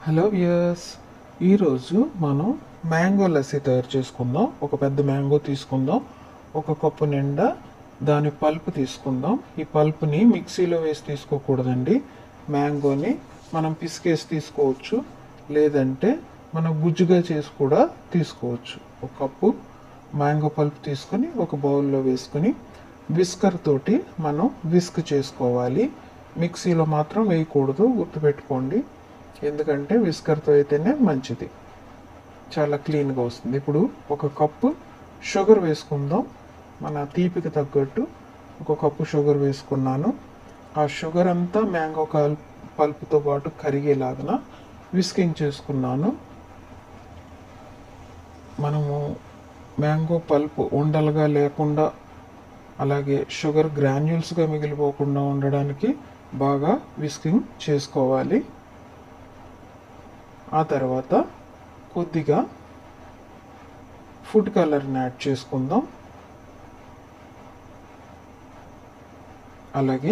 hello viewers ఈరోజు మనం mango lassi తయారు చేసుకుందాం ఒక పెద్ద మ్యాంగో తీసుకుందాం ఒక కప్పు నిండా దాని పల్ప్ తీసుకుందాం ఈ పల్ప్ని మిక్సీలో వేసి తీసుకోకూడదండి మ్యాంగోని మనం పిసికేసి తీసుకోవచ్చు లేదంటే మనం గుజ్జుగా చేసి కూడా తీసుకోవచ్చు ఒక కప్పు మ్యాంగో పల్ప్ తీసుకొని ఒక బౌల్లో వేసుకొని విస్కర్ తోటి మనం విస్క్ చేసుకోవాలి మిక్సీలో మాత్రం వేయకూడదు గుర్తుపెట్టుకోండి ఎందుకంటే విస్కర్తో అయితేనే మంచిది చాలా క్లీన్గా వస్తుంది ఇప్పుడు ఒక కప్పు షుగర్ వేసుకుందాం మన తీపికి తగ్గట్టు ఒక కప్పు షుగర్ వేసుకున్నాను ఆ షుగర్ అంతా మ్యాంగో కల్ పల్పుతో పాటు కరిగేలాగా విస్కింగ్ చేసుకున్నాను మనము మ్యాంగో పల్ప్ ఉండలుగా లేకుండా అలాగే షుగర్ గ్రాన్యూల్స్గా మిగిలిపోకుండా ఉండడానికి బాగా విస్కింగ్ చేసుకోవాలి ఆ తర్వాత కొద్దిగా ఫుడ్ కలర్ని యాడ్ చేసుకుందాం అలాగే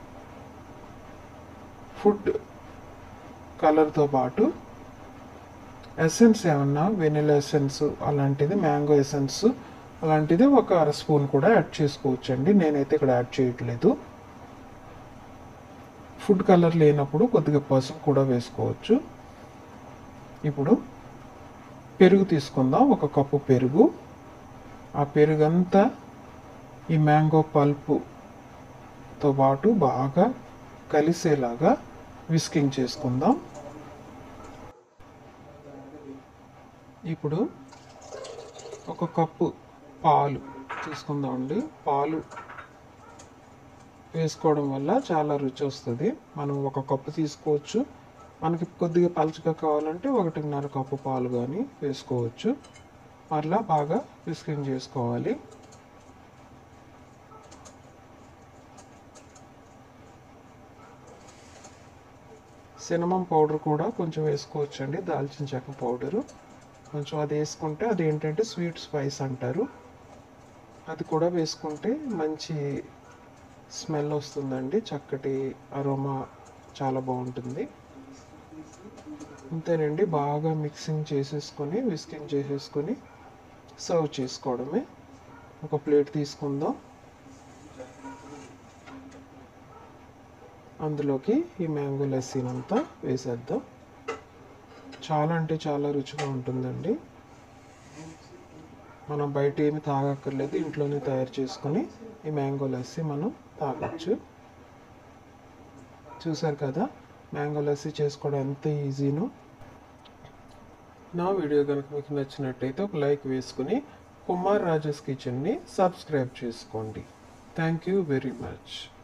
ఫుడ్ కలర్తో పాటు ఎసెన్స్ ఏమన్నా వెనిలా ఎసెన్స్ అలాంటిది మ్యాంగో ఎసెన్స్ అలాంటిది ఒక అర స్పూన్ కూడా యాడ్ చేసుకోవచ్చండి నేనైతే ఇక్కడ యాడ్ చేయట్లేదు ఫుడ్ కలర్ లేనప్పుడు కొద్దిగా పసుపు కూడా వేసుకోవచ్చు ఇప్పుడు పెరుగు తీసుకుందాం ఒక కప్పు పెరుగు ఆ పెరుగంతా ఈ మ్యాంగో పల్పుతో పాటు బాగా కలిసేలాగా విస్కింగ్ చేసుకుందాం ఇప్పుడు ఒక కప్పు పాలు తీసుకుందామండి పాలు వేసుకోవడం వల్ల చాలా రుచి వస్తుంది మనం ఒక కప్పు తీసుకోవచ్చు మనకి కొద్దిగా పలుచగా కావాలంటే ఒకటిన్నర కప్పు పాలు కానీ వేసుకోవచ్చు మరలా బాగా విస్కింగ్ చేసుకోవాలి సినమం పౌడర్ కూడా కొంచెం వేసుకోవచ్చండి దాల్చిన చెక్క పౌడరు కొంచెం అది వేసుకుంటే అది ఏంటంటే స్వీట్ స్పైస్ అంటారు అది కూడా వేసుకుంటే మంచి స్మెల్ వస్తుందండి చక్కటి అరోమా చాలా బాగుంటుంది అంతేనండి బాగా మిక్సింగ్ చేసేసుకొని విస్కింగ్ చేసేసుకొని సర్వ్ చేసుకోవడమే ఒక ప్లేట్ తీసుకుందాం అందులోకి ఈ మ్యాంగో లస్సీనంతా వేసేద్దాం చాలా అంటే చాలా రుచిగా ఉంటుందండి మనం బయట ఏమి తాగక్కర్లేదు ఇంట్లోనే తయారు చేసుకొని ఈ మ్యాంగో లస్సీ మనం తాగొచ్చు చూసారు కదా మ్యాంగో లస్సీ చేసుకోవడం ఎంత ఈజీనో నా వీడియో కనుక మీకు నచ్చినట్టయితే ఒక లైక్ వేసుకుని కుమార్ రాజస్ కిచెన్ని సబ్స్క్రైబ్ చేసుకోండి థ్యాంక్ యూ వెరీ మచ్